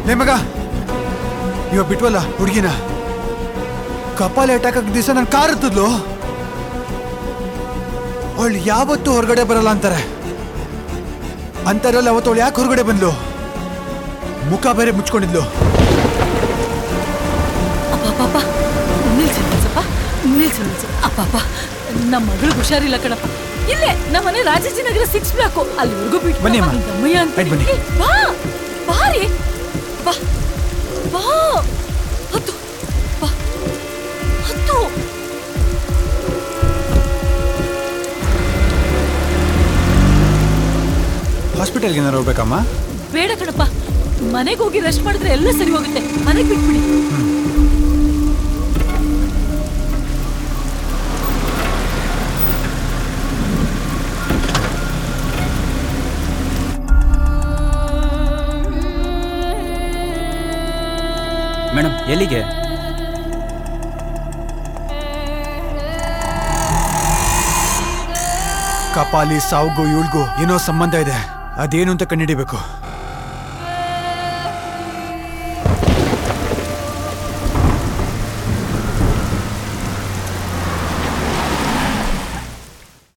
ಲೇ ಮಗ ಇವಾಗ ಬಿಟ್ವಲ್ಲ ಹುಡುಗಿನ ಕಪಾಲಿ ಅಟ್ಯಾಕ್ ಆಗ ದಿವಸ ನನ್ನ ಕಾರ್ ಹತ್ತದ್ಲು ಅವಳು ಯಾವತ್ತೂ ಹೊರಗಡೆ ಬರಲ್ಲ ಅಂತಾರೆ ಅಂತಾರಲ್ಲ ಅವತ್ತು ಅವಳು ಯಾಕೆ ಹೊರಗಡೆ ಬಂದ್ಲು ಮುಖ ಬೇರೆ ಮುಚ್ಕೊಂಡಿದ್ಲು ಅಪ್ಪ ನಿಲ್ಸು ನಿಲ್ಸಪ್ಪ ನಿಲ್ಸು ನಿಲ್ಸು ಅಪ್ಪಪ್ಪ ನಮ್ಮ ಮಗಳಿಗೆ ಹುಷಾರಿಲ್ಲ ಕಣಪ್ಪ ಇಲ್ಲೇ ನಮ್ಮನೆ ರಾಜಾಜಿನಗರ ಸಿಕ್ಸ್ ಬ್ಲಾಕು ಅಲ್ಲಿವರೆಗೂ ಬಿಟ್ಟು ಬನ್ನಿ ಅಮ್ಮ. ನಿನ್ ತಮ್ಮಯ್ಯ ಅಂತ ಆಯ್ತ್ ಬನ್ನಿ. ಏ, ಬಾ ಬಾರಿ ಬಾ ಬಾ ಹತ್ತು ಬಾ ಹತ್ತು ಹಾಸ್ಪಿಟಲ್ಗೆ ಏನಾರು ಹೋಗ್ಬೇಕಮ್ಮ ಬೇಡ ಕಣಪ್ಪ ಮನೆಗೆ ಹೋಗಿ ರೆಸ್ಟ್ ಮಾಡಿದ್ರೆ ಎಲ್ಲ ಸರಿ ಹೋಗುತ್ತೆ ಮನೆಗೆ ಬಿಟ್ಬಿಡಿ ಮೇಡಮ್ ಎಲ್ಲಿಗೆ ಕಪಾಲಿ ಸಾವುಗೂ ಇವಳಿಗೂ ಏನೋ ಸಂಬಂಧ ಇದೆ ಅದೇನು ಅಂತ ಕಂಡುಹಿಡಿಬೇಕು